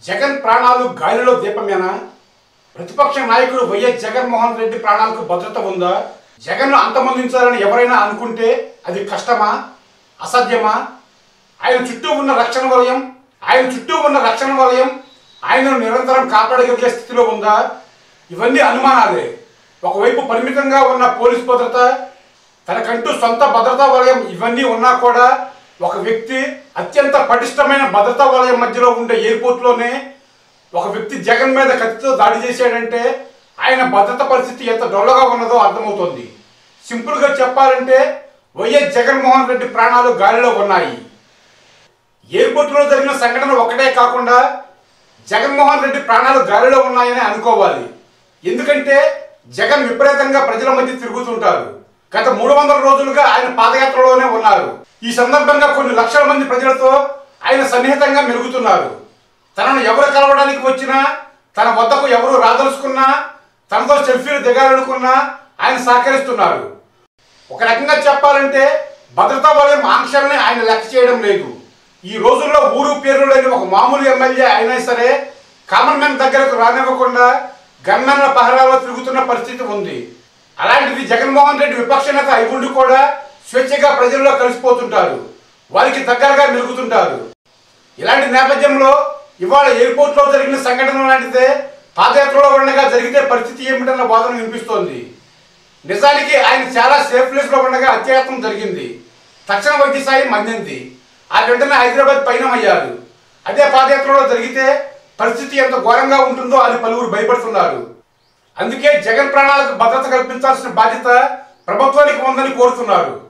జగన్ ప్రాణాలు గాలిలో దీపమేనా ప్రతిపక్ష నాయకుడు వైఎస్ జగన్మోహన్ రెడ్డి ప్రాణాలకు భద్రత ఉందా జగన్ను అంతమొందించాలని ఎవరైనా అనుకుంటే అది కష్టమా అసాధ్యమా ఆయన చుట్టూ ఉన్న రక్షణ వలయం ఆయన చుట్టూ ఉన్న రక్షణ వలయం ఆయనను నిరంతరం కాపాడగలిగే స్థితిలో ఉందా ఇవన్నీ అనుమానాలే ఒకవైపు పరిమితంగా ఉన్న పోలీస్ భద్రత తనకంటూ సొంత భద్రతా వలయం ఇవన్నీ ఉన్నా కూడా ఒక వ్యక్తి అత్యంత పటిష్టమైన భద్రతా వలయం మధ్యలో ఉండే ఎయిర్పోర్ట్లోనే ఒక వ్యక్తి జగన్ మీద కత్తితో దాడి చేశాడంటే ఆయన భద్రత పరిస్థితి ఎంత డొల్లగా ఉన్నదో అర్థమవుతోంది సింపుల్గా చెప్పాలంటే వైఎస్ జగన్మోహన్ రెడ్డి ప్రాణాలు గాలిలో ఉన్నాయి ఎయిర్పోర్ట్లో జరిగిన సంఘటన ఒకటే కాకుండా జగన్మోహన్ రెడ్డి ప్రాణాలు గాలిలో ఉన్నాయని అనుకోవాలి ఎందుకంటే జగన్ విపరీతంగా ప్రజల మధ్య తిరుగుతుంటారు గత మూడు వందల రోజులుగా ఆయన పాదయాత్రలోనే ఉన్నారు ఈ సందర్భంగా కొన్ని లక్షల మంది ప్రజలతో ఆయన సన్నిహితంగా మెరుగుతున్నారు తనను ఎవరు కలవడానికి వచ్చినా తన వద్దకు ఎవరు రాదలుచుకున్నా తనతో సెల్ఫీలు దిగాలనుకున్నా ఆయన సహకరిస్తున్నారు ఒక రకంగా చెప్పాలంటే భద్రతా వలయం ఆంక్షల్ని ఆయన లెక్క చేయడం లేదు ఈ రోజుల్లో ఊరు పేరు లేని ఒక మామూలు ఎమ్మెల్యే అయినా సరే కామన్ మ్యాన్ దగ్గరకు రానివ్వకుండా గన్మెన్ల పహరాలో తిరుగుతున్న పరిస్థితి ఉంది అలాంటిది జగన్మోహన్ రెడ్డి విపక్ష నేత అయిగుండి కూడా స్వేచ్ఛగా ప్రజల్లో కలిసిపోతుంటారు వారికి దగ్గరగా మెరుగుతుంటారు ఇలాంటి నేపథ్యంలో ఇవాళ ఎయిర్పోర్ట్లో జరిగిన సంఘటన లాంటిదే పాదయాత్రలో ఉండగా జరిగితే పరిస్థితి ఏమిటన్న వాదన వినిపిస్తోంది నిజానికి ఆయన చాలా సేఫ్ ప్లేస్లో ఉండగా అత్యాయత్నం జరిగింది తక్షణ వైద్య సాయం అందింది ఆ వెంటనే హైదరాబాద్ పయనమయ్యారు అదే పాదయాత్రలో జరిగితే పరిస్థితి ఎంత ఘోరంగా ఉంటుందో అని పలువురు భయపడుతున్నారు అందుకే జగన్ ప్రాణాలకు భద్రత కల్పించాల్సిన బాధ్యత ప్రభుత్వానికి ఉందని కోరుతున్నారు